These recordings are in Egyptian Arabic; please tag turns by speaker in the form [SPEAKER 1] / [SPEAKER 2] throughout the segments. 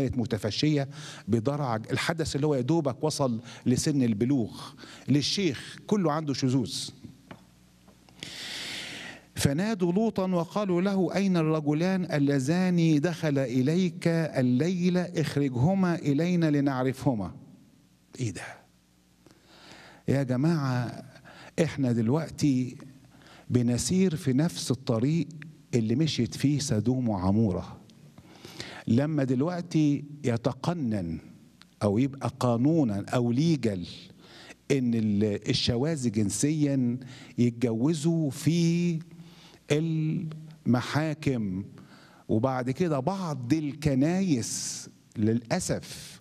[SPEAKER 1] كانت متفشيه بدرع الحدث اللي هو يا دوبك وصل لسن البلوغ للشيخ كله عنده شذوذ فنادوا لوطا وقالوا له أين الرجلان اللذان دخل إليك الليلة اخرجهما إلينا لنعرفهما إيه ده يا جماعة إحنا دلوقتي بنسير في نفس الطريق اللي مشيت فيه سدوم وعمورة لما دلوقتي يتقنن أو يبقى قانونا أو ليجل إن الشواذ جنسيا يتجوزوا في المحاكم وبعد كده بعض الكنايس للأسف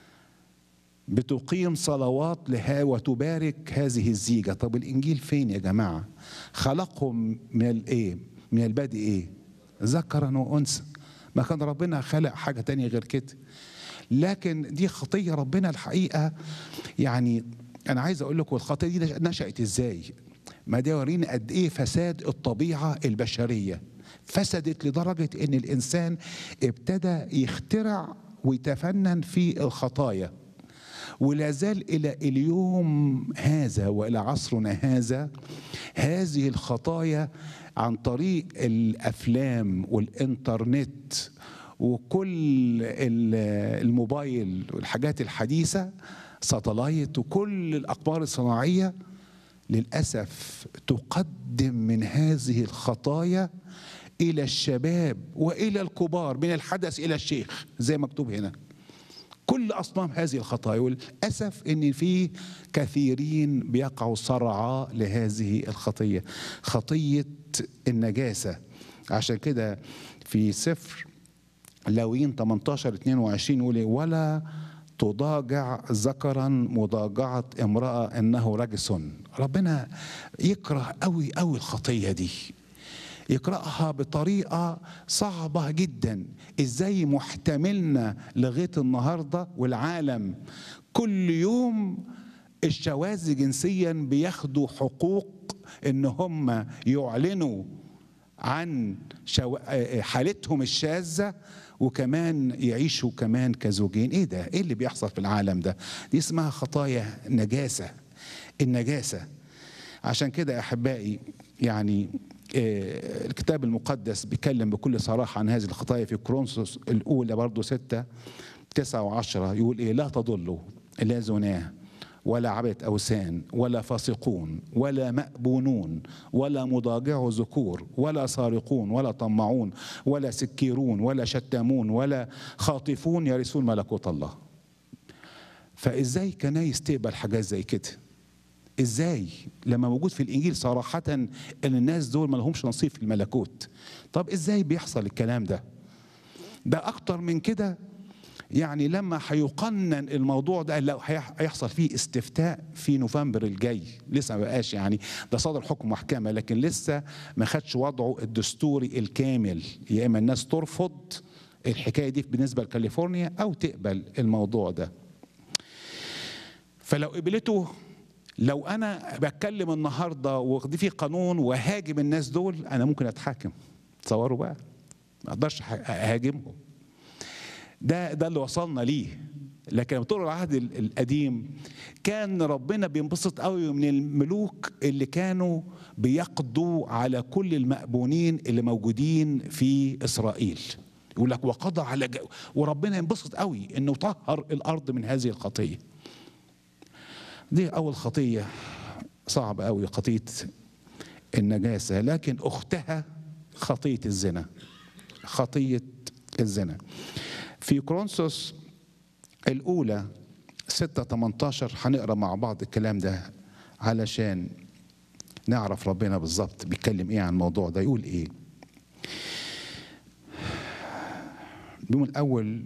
[SPEAKER 1] بتقيم صلوات لها وتبارك هذه الزيجة طب الإنجيل فين يا جماعة خلقهم من الإيه من البدء إيه ذكرا وأنثى ما كان ربنا خلق حاجة تانية غير كده لكن دي خطية ربنا الحقيقة يعني أنا عايز أقول لكم الخطية دي نشأت إزاي ما ده يورينا قد ايه فساد الطبيعه البشريه فسدت لدرجه ان الانسان ابتدى يخترع ويتفنن في الخطايا ولا زال الى اليوم هذا والى عصرنا هذا هذه الخطايا عن طريق الافلام والانترنت وكل الموبايل والحاجات الحديثه ساتلايت وكل الاقمار الصناعيه للاسف تقدم من هذه الخطايا الى الشباب والى الكبار من الحدث الى الشيخ زي مكتوب هنا كل اصنام هذه الخطايا وللاسف ان في كثيرين بيقعوا صرعى لهذه الخطيه خطيه النجاسه عشان كده في سفر لاويين 18 22 يقول ولا تضاجع ذكرا مضاجعة امرأة إنه رجس ربنا يكره قوي قوي الخطية دي يقرأها بطريقة صعبة جدا ازاي محتملنا لغاية النهاردة والعالم كل يوم الشواذ جنسيا بياخدوا حقوق ان هم يعلنوا عن شو... حالتهم الشاذة وكمان يعيشوا كمان كزوجين ايه ده ايه اللي بيحصل في العالم ده دي اسمها خطايا نجاسة النجاسة عشان كده يا احبائي يعني الكتاب المقدس بيتكلم بكل صراحة عن هذه الخطايا في كرونسوس الأولى برضو ستة تسعة وعشرة يقول إيه لا تضلوا لا زناه ولا عبدة أوثان ولا فاسقون ولا مأبونون ولا مضاجع ذكور ولا سارقون ولا طمعون ولا سكيرون ولا شتامون ولا خاطفون يرثون ملكوت الله فإزاي كنايس تقبل حاجات زي كده ازاي لما موجود في الانجيل صراحه ان الناس دول ما لهمش نصيب في الملكوت طب ازاي بيحصل الكلام ده ده اكتر من كده يعني لما هيقنن الموضوع ده لو هيحصل فيه استفتاء في نوفمبر الجاي لسه ما بقاش يعني ده صدر حكم محكمه لكن لسه ما خدش وضعه الدستوري الكامل يا اما الناس ترفض الحكايه دي بالنسبه لكاليفورنيا او تقبل الموضوع ده فلو قبلته لو انا بتكلم النهارده ودي في قانون وهاجم الناس دول انا ممكن اتحاكم تصوروا بقى ما اقدرش اهاجمهم ده ده اللي وصلنا ليه لكن طول العهد القديم كان ربنا بينبسط قوي من الملوك اللي كانوا بيقضوا على كل المأبونين اللي موجودين في اسرائيل يقول لك وقضى على جو وربنا ينبسط قوي انه طهر الارض من هذه الخطيه دي أول خطية صعبة أوي خطية النجاسة لكن أختها خطية الزنا خطية الزنا في كرونسوس الأولى 6 18 هنقرا مع بعض الكلام ده علشان نعرف ربنا بالظبط بيتكلم ايه عن الموضوع ده يقول ايه بيقول اول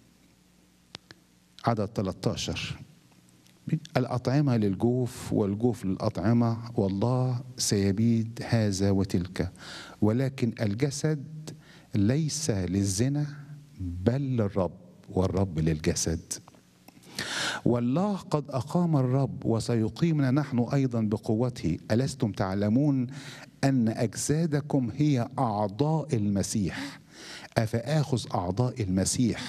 [SPEAKER 1] عدد 13 الأطعمة للجوف والجوف للأطعمة والله سيبيد هذا وتلك ولكن الجسد ليس للزنا بل للرب والرب للجسد والله قد أقام الرب وسيقيمنا نحن أيضا بقوته ألستم تعلمون أن أجسادكم هي أعضاء المسيح أفآخذ أعضاء المسيح